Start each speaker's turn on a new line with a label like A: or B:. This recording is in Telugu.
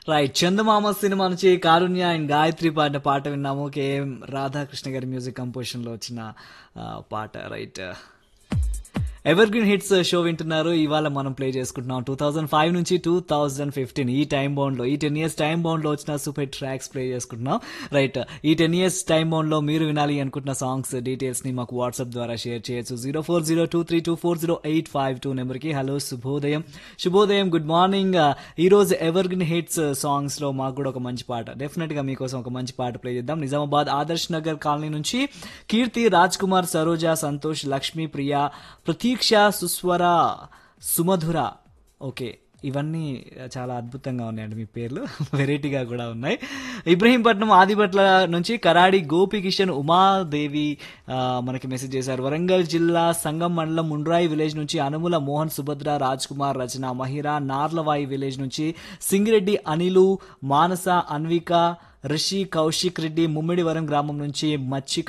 A: రైట్ చందమామ సినిమా నుంచి కారుణ్య అండ్ గాయత్రి పాడిన పాట విన్నాము కేఎం రాధాకృష్ణ గారి మ్యూజిక్ కంపోజిషన్ లో వచ్చిన ఆ, పాట right evergreen hits show వింటున్నారు ఇవాళ మనం ప్లే చేసుకుంటున్నాం టూ థౌజండ్ ఫైవ్ నుంచి టూ థౌజండ్ ఫిఫ్టీన్ ఈ టైం బౌండ్ లో ఈ టెన్ ఇయర్స్ టైం బౌండ్ లో వచ్చిన సూపర్ ట్రాక్స్ ప్లే చేసుకుంటున్నాం రైట్ ఈ టెన్ ఇయర్స్ టైం బౌండ్ లో మీరు వినాలి అనుకుంటున్న సాంగ్స్ డీటెయిల్స్ ని మాకు వాట్సాప్ ద్వారా షేర్ చేయొచ్చు zero four zero two three two four zero eight five two number కి హలో శుభోదయం శుభోదయం గుడ్ మార్నింగ్ ఈ రోజు ఎవర్ గ్రీన్ హిట్స్ సాంగ్స్ లో మాకు కూడా ఒక మంచి పాట డెఫినెట్ గా మీకోసం ఒక మంచి పాట ప్లే చేద్దాం నిజామాబాద్ ఆదర్శ్ నగర్ కాలనీ నుంచి కీర్తి రాజ్ కుమార్ సరోజ సంతోష్ లక్ష్మి ప్రియ ప్రతీక్ష సుస్వర సుమధుర ఓకే ఇవన్నీ చాలా అద్భుతంగా ఉన్నాయండి మీ పేర్లు వెరైటీగా కూడా ఉన్నాయి ఇబ్రహీంపట్నం ఆదిపట్ల నుంచి కరాడి గోపి కిషన్ ఉమాదేవి ఆ, మనకి మెసేజ్ చేశారు వరంగల్ జిల్లా సంగం మండలం ముండ్రాయి విలేజ్ నుంచి అనుముల మోహన్ సుభద్ర రాజ్ కుమార్ రచన మహిరా నార్లవాయి విలేజ్ నుంచి సింగిరెడ్డి అనిలు మానస అన్విక రిషి కౌశిక్ రెడ్డి ముమ్మిడివరం గ్రామం నుంచి మచ్చిక